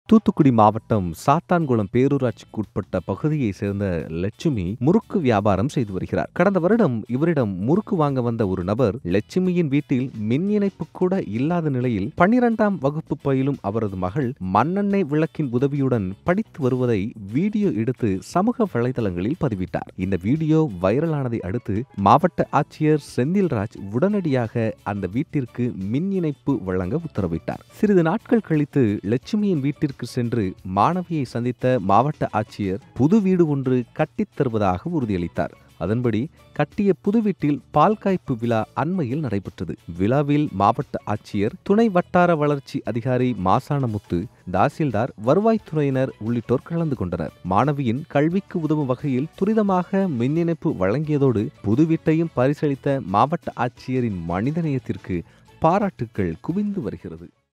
தூத்துக்குடி மாவட்டம் சாத்தான்குளம் பேரூராட்சிக்குட்பட்ட பகுதியை சேர்ந்த லட்சுமி முறுக்கு வியாபாரம் செய்து வருகிறார் கடந்த வருடம் இவரிடம் முறுக்கு வாங்க வந்த ஒரு நபர் லட்சுமியின் வீட்டில் மின் இணைப்பு கூட இல்லாத நிலையில் பன்னிரெண்டாம் வகுப்பு பயிலும் அவரது மகள் மண்ணெண்ணெய் விளக்கின் உதவியுடன் படித்து வருவதை வீடியோ எடுத்து சமூக வலைதளங்களில் பதிவிட்டார் இந்த வீடியோ வைரலானதை அடுத்து மாவட்ட ஆட்சியர் செந்தில்ராஜ் உடனடியாக அந்த வீட்டிற்கு மின் இணைப்பு வழங்க உத்தரவிட்டார் சிறிது நாட்கள் கழித்து லட்சுமியின் வீட்டிற்கு சென்று மாணவியை சந்தித்த மாவட்ட ஆட்சியர் புது வீடு ஒன்று கட்டித் தருவதாக உறுதியளித்தார் அதன்படி கட்டிய புது வீட்டில் பால் காய்ப்பு விழா அண்மையில் நடைபெற்றது விழாவில் மாவட்ட ஆட்சியர் துணை வட்டார வளர்ச்சி அதிகாரி மாசானமுத்து தாசில்தார் வருவாய்த்துறையினர் உள்ளிட்டோர் கலந்து கொண்டனர் மாணவியின் கல்விக்கு உதவும் வகையில் துரிதமாக மின் இணைப்பு வழங்கியதோடு புது வீட்டையும் பரிசளித்த மாவட்ட ஆட்சியரின் மனிதநேயத்திற்கு பாராட்டுக்கள் குவிந்து வருகிறது